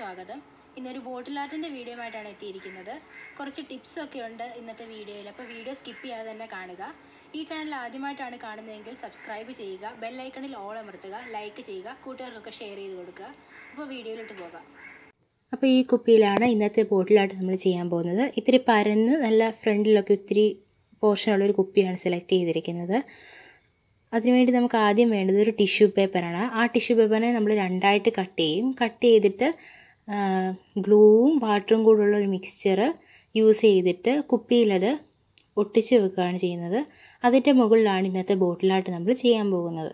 സ്വാഗതം ഇന്നൊരു ബോട്ടിൽ ആർട്ടിൻ്റെ വീഡിയോ ആയിട്ടാണ് എത്തിയിരിക്കുന്നത് കുറച്ച് ടിപ്സ് ഒക്കെ ഉണ്ട് ഇന്നത്തെ വീഡിയോയിൽ അപ്പോൾ വീഡിയോ സ്കിപ്പ് ചെയ്യാതെ തന്നെ കാണുക ഈ ചാനൽ ആദ്യമായിട്ടാണ് കാണുന്നതെങ്കിൽ സബ്സ്ക്രൈബ് ചെയ്യുക ബെല്ലൈക്കണിൽ ഓൾ അമർത്തുക ലൈക്ക് ചെയ്യുക കൂട്ടുകാർക്കൊക്കെ ഷെയർ ചെയ്ത് കൊടുക്കുക അപ്പോൾ വീഡിയോയിലോട്ട് പോകാം അപ്പോൾ ഈ കുപ്പിയിലാണ് ഇന്നത്തെ ബോട്ടിലായിട്ട് നമ്മൾ ചെയ്യാൻ പോകുന്നത് ഇത്തിരി പരന്ന് നല്ല ഫ്രണ്ടിലൊക്കെ ഒത്തിരി പോർഷനുള്ളൊരു കുപ്പിയാണ് സെലക്ട് ചെയ്തിരിക്കുന്നത് അതിനുവേണ്ടി നമുക്ക് ആദ്യം വേണ്ടത് ഒരു ടിഷ്യൂ പേപ്പറാണ് ആ ടിഷ്യൂ പേപ്പറിനെ നമ്മൾ രണ്ടായിട്ട് കട്ട് ചെയ്യും കട്ട് ചെയ്തിട്ട് ഗ്ലൂവും വാട്ടറും കൂടെയുള്ള ഒരു മിക്സ്ചർ യൂസ് ചെയ്തിട്ട് കുപ്പിയിലത് ഒട്ടിച്ച് വെക്കുകയാണ് ചെയ്യുന്നത് അതിൻ്റെ മുകളിലാണ് ഇന്നത്തെ ബോട്ടിലായിട്ട് നമ്മൾ ചെയ്യാൻ പോകുന്നത്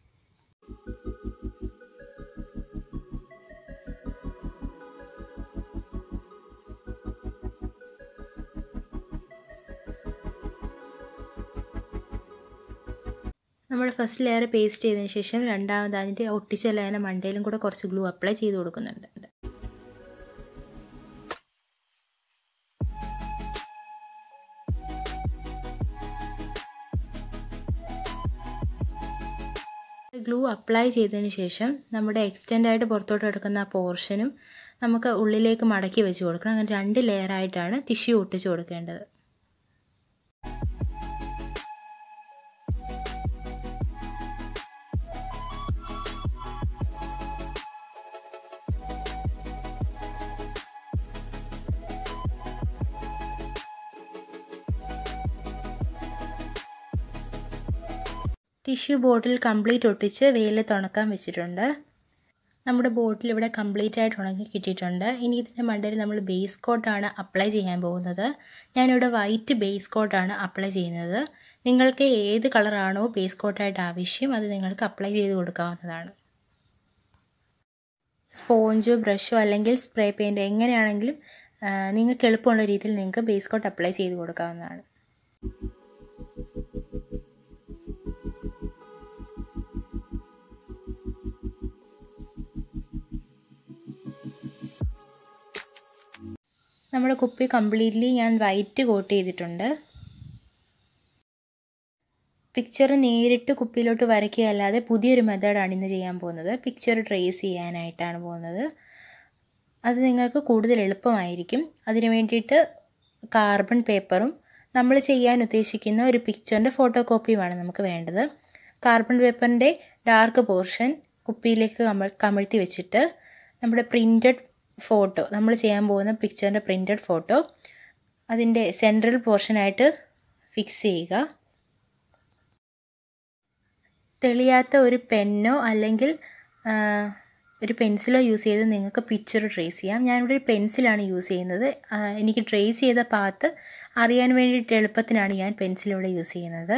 നമ്മൾ ഫസ്റ്റ് ലെയർ പേസ്റ്റ് ചെയ്തതിന് ശേഷം രണ്ടാമത് അതിൻ്റെ ഒട്ടിച്ച ലെയറിൻ്റെ മണ്ടയിലും കൂടെ കുറച്ച് ഗ്ലൂ അപ്ലൈ ചെയ്ത് കൊടുക്കുന്നുണ്ട് ഗ്ലൂ അപ്ലൈ ചെയ്തതിന് ശേഷം നമ്മുടെ എക്സ്റ്റെൻഡ് ആയിട്ട് പുറത്തോട്ട് എടുക്കുന്ന ആ പോർഷനും നമുക്ക് ഉള്ളിലേക്ക് മടക്കി വെച്ച് കൊടുക്കണം അങ്ങനെ രണ്ട് ലെയർ ആയിട്ടാണ് ടിഷ്യൂ ഒട്ടിച്ച് കൊടുക്കേണ്ടത് ടിഷ്യൂ ബോട്ടിൽ കംപ്ലീറ്റ് ഒട്ടിച്ച് വെയിലത്ത് ഉണക്കാൻ വെച്ചിട്ടുണ്ട് നമ്മുടെ ബോട്ടിൽ ഇവിടെ കംപ്ലീറ്റ് ആയിട്ട് ഉണങ്ങി കിട്ടിയിട്ടുണ്ട് ഇനി ഇതിൻ്റെ മണ്ടയിൽ നമ്മൾ ബേസ് കോട്ടാണ് അപ്ലൈ ചെയ്യാൻ പോകുന്നത് ഞാനിവിടെ വൈറ്റ് ബേസ് കോട്ടാണ് അപ്ലൈ ചെയ്യുന്നത് നിങ്ങൾക്ക് ഏത് കളറാണോ ബേസ് കോട്ടായിട്ട് ആവശ്യം അത് നിങ്ങൾക്ക് അപ്ലൈ ചെയ്ത് കൊടുക്കാവുന്നതാണ് സ്പോഞ്ചോ ബ്രഷോ അല്ലെങ്കിൽ സ്പ്രേ പെയിൻറ്റോ എങ്ങനെയാണെങ്കിലും നിങ്ങൾക്ക് എളുപ്പമുള്ള രീതിയിൽ നിങ്ങൾക്ക് ബേസ് കോട്ട് അപ്ലൈ ചെയ്ത് കൊടുക്കാവുന്നതാണ് നമ്മുടെ കുപ്പി കംപ്ലീറ്റ്ലി ഞാൻ വൈറ്റ് കോട്ട് ചെയ്തിട്ടുണ്ട് പിക്ചർ നേരിട്ട് കുപ്പിയിലോട്ട് വരയ്ക്കുക അല്ലാതെ പുതിയൊരു മെത്തേഡാണ് ഇന്ന് ചെയ്യാൻ പോകുന്നത് പിക്ചർ ട്രേസ് ചെയ്യാനായിട്ടാണ് പോകുന്നത് അത് നിങ്ങൾക്ക് കൂടുതൽ എളുപ്പമായിരിക്കും അതിന് വേണ്ടിയിട്ട് കാർബൺ പേപ്പറും നമ്മൾ ചെയ്യാൻ ഉദ്ദേശിക്കുന്ന ഒരു പിക്ചറിൻ്റെ ഫോട്ടോ കോപ്പിയുമാണ് നമുക്ക് വേണ്ടത് കാർബൺ പേപ്പറിൻ്റെ ഡാർക്ക് പോർഷൻ കുപ്പിയിലേക്ക് കമ കമഴ്ത്തി വെച്ചിട്ട് നമ്മുടെ പ്രിൻറ്റഡ് ഫോട്ടോ നമ്മൾ ചെയ്യാൻ പോകുന്ന പിക്ചറിൻ്റെ പ്രിൻറ്റഡ് ഫോട്ടോ അതിൻ്റെ സെൻട്രൽ പോർഷനായിട്ട് ഫിക്സ് ചെയ്യുക തെളിയാത്ത ഒരു പെന്നോ അല്ലെങ്കിൽ ഒരു പെൻസിലോ യൂസ് ചെയ്ത് നിങ്ങൾക്ക് പിക്ചർ ട്രേസ് ചെയ്യാം ഞാനിവിടെ ഒരു പെൻസിലാണ് യൂസ് ചെയ്യുന്നത് എനിക്ക് ട്രേസ് ചെയ്ത പാത്ത് അറിയാൻ വേണ്ടിയിട്ട് എളുപ്പത്തിനാണ് ഞാൻ പെൻസിലിവിടെ യൂസ് ചെയ്യുന്നത്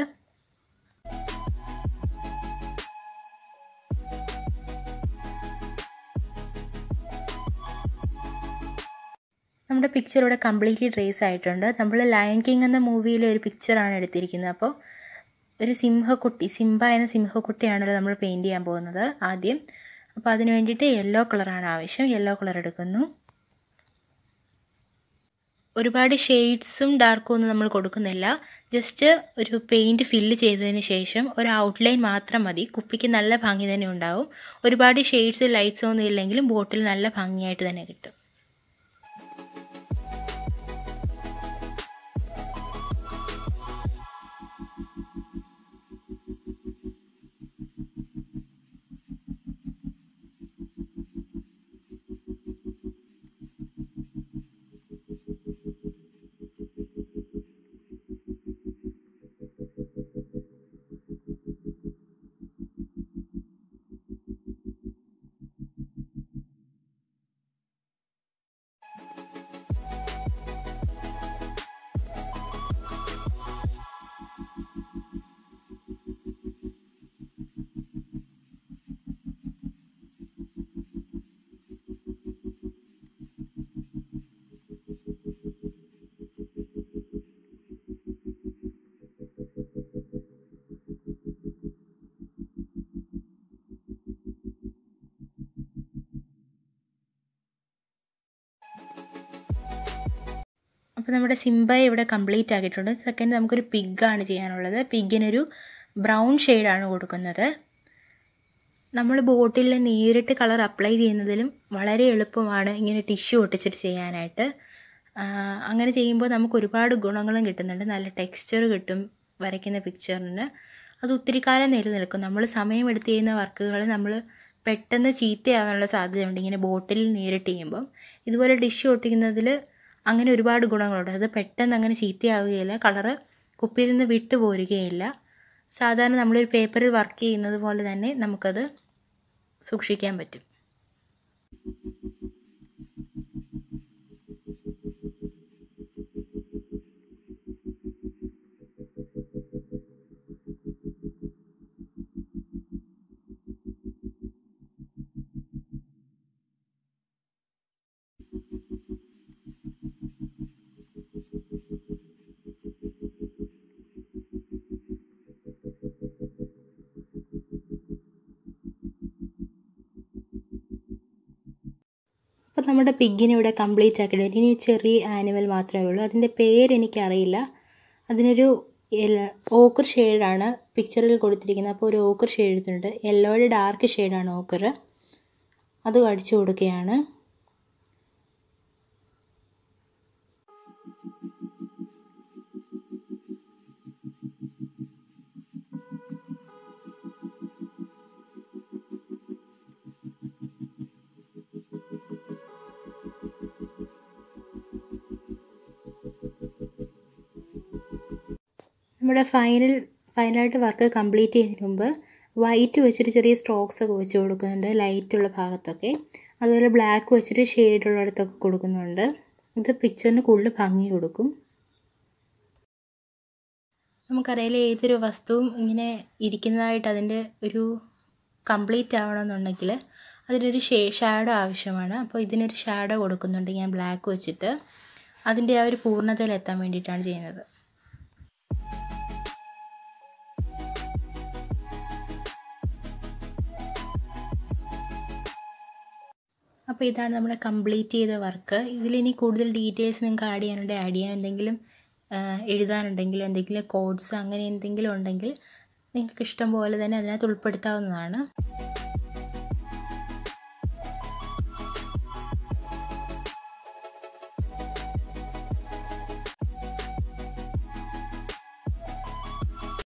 നമ്മുടെ പിക്ചർ ഇവിടെ കംപ്ലീറ്റ്ലി ട്രേസ് ആയിട്ടുണ്ട് നമ്മൾ ലയൺ കിങ് എന്ന മൂവിയിലെ ഒരു പിക്ചറാണ് എടുത്തിരിക്കുന്നത് അപ്പോൾ ഒരു സിംഹക്കുട്ടി സിംബ എന്ന സിംഹക്കുട്ടിയാണല്ലോ നമ്മൾ പെയിൻറ് ചെയ്യാൻ പോകുന്നത് ആദ്യം അപ്പോൾ അതിന് വേണ്ടിയിട്ട് യെല്ലോ കളറാണ് ആവശ്യം യെല്ലോ കളർ എടുക്കുന്നു ഒരുപാട് ഷെയ്ഡ്സും ഡാർക്കും ഒന്നും നമ്മൾ കൊടുക്കുന്നില്ല ജസ്റ്റ് ഒരു പെയിൻറ്റ് ഫില്ല് ചെയ്തതിന് ശേഷം ഒരു ഔട്ട്ലൈൻ മാത്രം മതി കുപ്പിക്ക് നല്ല ഭംഗി തന്നെ ഉണ്ടാവും ഒരുപാട് ഷെയ്ഡ്സ് ലൈറ്റ്സ് ഒന്നും ഇല്ലെങ്കിലും ബോട്ടിൽ നല്ല ഭംഗിയായിട്ട് തന്നെ കിട്ടും അപ്പോൾ നമ്മുടെ സിംബ ഇവിടെ കംപ്ലീറ്റ് ആക്കിയിട്ടുണ്ട് സെക്കൻഡ് നമുക്കൊരു പിഗ്ഗാണ് ചെയ്യാനുള്ളത് പിഗിനൊരു ബ്രൗൺ ഷെയ്ഡാണ് കൊടുക്കുന്നത് നമ്മൾ ബോട്ടിൽ നേരിട്ട് കളർ അപ്ലൈ ചെയ്യുന്നതിലും വളരെ എളുപ്പമാണ് ഇങ്ങനെ ടിഷ്യൂ ഒട്ടിച്ചിട്ട് ചെയ്യാനായിട്ട് ആ, അങ്ങനെ ചെയ്യുമ്പോൾ നമുക്ക് ഒരുപാട് ഗുണങ്ങളും കിട്ടുന്നുണ്ട് നല്ല ടെക്സ്ചർ കിട്ടും വരയ്ക്കുന്ന പിക്ചറിന് അത് ഒത്തിരി കാലം നിലനിൽക്കും നമ്മൾ സമയമെടുത്ത് ചെയ്യുന്ന വർക്കുകൾ നമ്മൾ പെട്ടെന്ന് ചീത്തയാവാനുള്ള സാധ്യതയുണ്ട് ഇങ്ങനെ ബോട്ടിൽ നേരിട്ട് ചെയ്യുമ്പം ഇതുപോലെ ടിഷ്യൂ ഒട്ടിക്കുന്നതിൽ അങ്ങനെ ഒരുപാട് ഗുണങ്ങളുണ്ട് അത് പെട്ടെന്ന് അങ്ങനെ ചീത്തയാവുകയില്ല കളറ് കുപ്പിയിൽ നിന്ന് വിട്ടു പോരുകയില്ല സാധാരണ നമ്മളൊരു പേപ്പറിൽ വർക്ക് ചെയ്യുന്നത് പോലെ തന്നെ നമുക്കത് സൂക്ഷിക്കാൻ പറ്റും അപ്പോൾ നമ്മുടെ പിഗിനെ ഇവിടെ കംപ്ലീറ്റ് ആക്കിയിട്ടുണ്ട് ഇനി ചെറിയ ആനിമൽ മാത്രമേ ഉള്ളൂ അതിൻ്റെ പേര് എനിക്കറിയില്ല അതിനൊരു ഓക്കർ ഷെയ്ഡാണ് പിക്ചറിൽ കൊടുത്തിരിക്കുന്നത് അപ്പോൾ ഒരു ഓക്കർ ഷെയ്ഡ് എടുത്തിട്ടുണ്ട് യെല്ലോയുടെ ഡാർക്ക് ഷെയ്ഡാണ് ഓക്കർ അത് അടിച്ചു കൊടുക്കുകയാണ് നമ്മുടെ ഫൈനൽ ഫൈനലായിട്ട് വർക്ക് കംപ്ലീറ്റ് ചെയ്യുന്നതിന് മുമ്പ് വൈറ്റ് വെച്ചിട്ട് ചെറിയ സ്ട്രോക്സ് ഒക്കെ വെച്ച് കൊടുക്കുന്നുണ്ട് ലൈറ്റുള്ള ഭാഗത്തൊക്കെ അതുപോലെ ബ്ലാക്ക് വെച്ചിട്ട് ഷെയ്ഡുള്ളിടത്തൊക്കെ കൊടുക്കുന്നുണ്ട് ഇത് പിക്ചറിന് കൂടുതൽ ഭംഗി കൊടുക്കും നമുക്കറിയാം ഏതൊരു വസ്തുവും ഇങ്ങനെ ഇരിക്കുന്നതായിട്ട് അതിൻ്റെ ഒരു കംപ്ലീറ്റ് ആവണമെന്നുണ്ടെങ്കിൽ അതിനൊരു ഷേ ഷാഡോ ആവശ്യമാണ് അപ്പോൾ ഇതിനൊരു ഷാഡോ കൊടുക്കുന്നുണ്ട് ഞാൻ ബ്ലാക്ക് വെച്ചിട്ട് അതിൻ്റെ ആ ഒരു പൂർണ്ണതയിലെത്താൻ വേണ്ടിയിട്ടാണ് ചെയ്യുന്നത് അപ്പോൾ ഇതാണ് നമ്മുടെ കംപ്ലീറ്റ് ചെയ്ത വർക്ക് ഇതിലിനി കൂടുതൽ ഡീറ്റെയിൽസ് നിങ്ങൾക്ക് ആഡ് ചെയ്യാനുണ്ടെങ്കിൽ ആഡ് ചെയ്യാൻ എന്തെങ്കിലും ആ, എഴുതാനുണ്ടെങ്കിൽ എന്തെങ്കിലും കോഡ്സ് അങ്ങനെ എന്തെങ്കിലും ഉണ്ടെങ്കിൽ നിങ്ങൾക്ക് ഇഷ്ടം പോലെ തന്നെ അതിനകത്ത് ഉൾപ്പെടുത്താവുന്നതാണ്